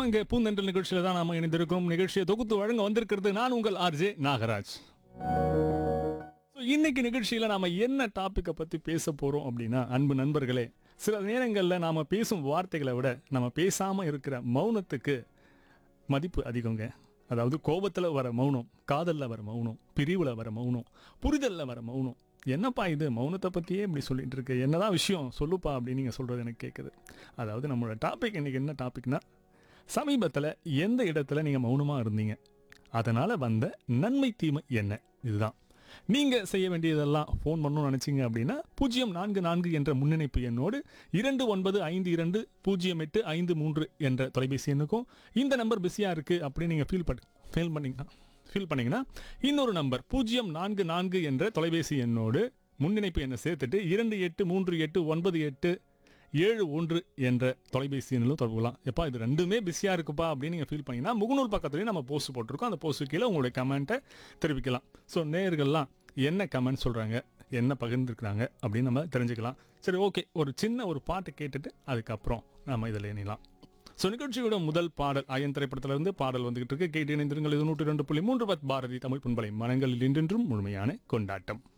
ஆமாங்க பூந்தென்றல் நிகழ்ச்சியில தான் நாம இணைந்திருக்கோம் நிகழ்ச்சியை தொகுத்து வழங்க வந்திருக்கிறது நான் உங்கள் ஆர்ஜே நாகராஜ் So, இன்னைக்கு நிகழ்ச்சியில நாம என்ன டாபிக்கை பத்தி பேச போறோம் அப்படின்னா அன்பு நண்பர்களே சில நேரங்கள்ல நாம பேசும் வார்த்தைகளை விட நம்ம பேசாம இருக்கிற மௌனத்துக்கு மதிப்பு அதிகங்க அதாவது கோபத்துல வர மௌனம் காதல்ல வர மௌனம் பிரிவுல வர மௌனம் புரிதல்ல வர மௌனம் என்னப்பா இது மௌனத்தை பற்றியே இப்படி சொல்லிட்டு இருக்கு என்னதான் விஷயம் சொல்லுப்பா அப்படின்னு நீங்கள் சொல்கிறது எனக்கு கேட்குது அதாவது நம்மளோட டாபிக் இன்னைக்கு என்ன டாபிக்னா சமீபத்தில் எந்த இடத்துல நீங்கள் மௌனமாக இருந்தீங்க அதனால் வந்த நன்மை தீமை என்ன இதுதான் நீங்கள் செய்ய வேண்டியதெல்லாம் ஃபோன் பண்ணணும்னு நினச்சிங்க அப்படின்னா பூஜ்ஜியம் நான்கு நான்கு என்ற முன்னிணைப்பு எண்ணோடு இரண்டு ஒன்பது ஐந்து இரண்டு பூஜ்ஜியம் எட்டு ஐந்து மூன்று என்ற தொலைபேசி எண்ணுக்கும் இந்த நம்பர் பிஸியாக இருக்குது அப்படின்னு நீங்கள் ஃபீல் பண்ண ஃபீல் பண்ணிங்கன்னா ஃபீல் பண்ணீங்கன்னா இன்னொரு நம்பர் பூஜ்ஜியம் நான்கு நான்கு என்ற தொலைபேசி எண்ணோடு முன்னிணைப்பு எண்ணை சேர்த்துட்டு இரண்டு எட்டு மூன்று எட்டு ஒன்பது எட்டு ஏழு ஒன்று என்ற தொலைபேசி எண்ணிலும் தொடர்புலாம் எப்பா இது ரெண்டுமே பிஸியாக இருக்குப்பா அப்படின்னு நீங்கள் ஃபீல் பண்ணீங்கன்னா முகநூல் பக்கத்துலேயும் நம்ம போஸ்ட் போட்டிருக்கோம் அந்த போஸ்ட் கீழே உங்களுடைய கமெண்ட்டை தெரிவிக்கலாம் ஸோ நேயர்கள்லாம் என்ன கமெண்ட் சொல்கிறாங்க என்ன பகிர்ந்துருக்குறாங்க அப்படின்னு நம்ம தெரிஞ்சுக்கலாம் சரி ஓகே ஒரு சின்ன ஒரு பாட்டை கேட்டுட்டு அதுக்கப்புறம் நம்ம இதில் இணையலாம் ஸோ நிகழ்ச்சியோட முதல் பாடல் அயன் திரைப்படத்திலிருந்து பாடல் வந்துகிட்டு இருக்கு கேட்டு இணைந்திருங்கள் இது நூற்றி ரெண்டு புள்ளி மூன்று பத் பாரதி தமிழ் பண்பலை மனங்களில் இன்றென்றும் முழுமையான கொண்டாட்டம்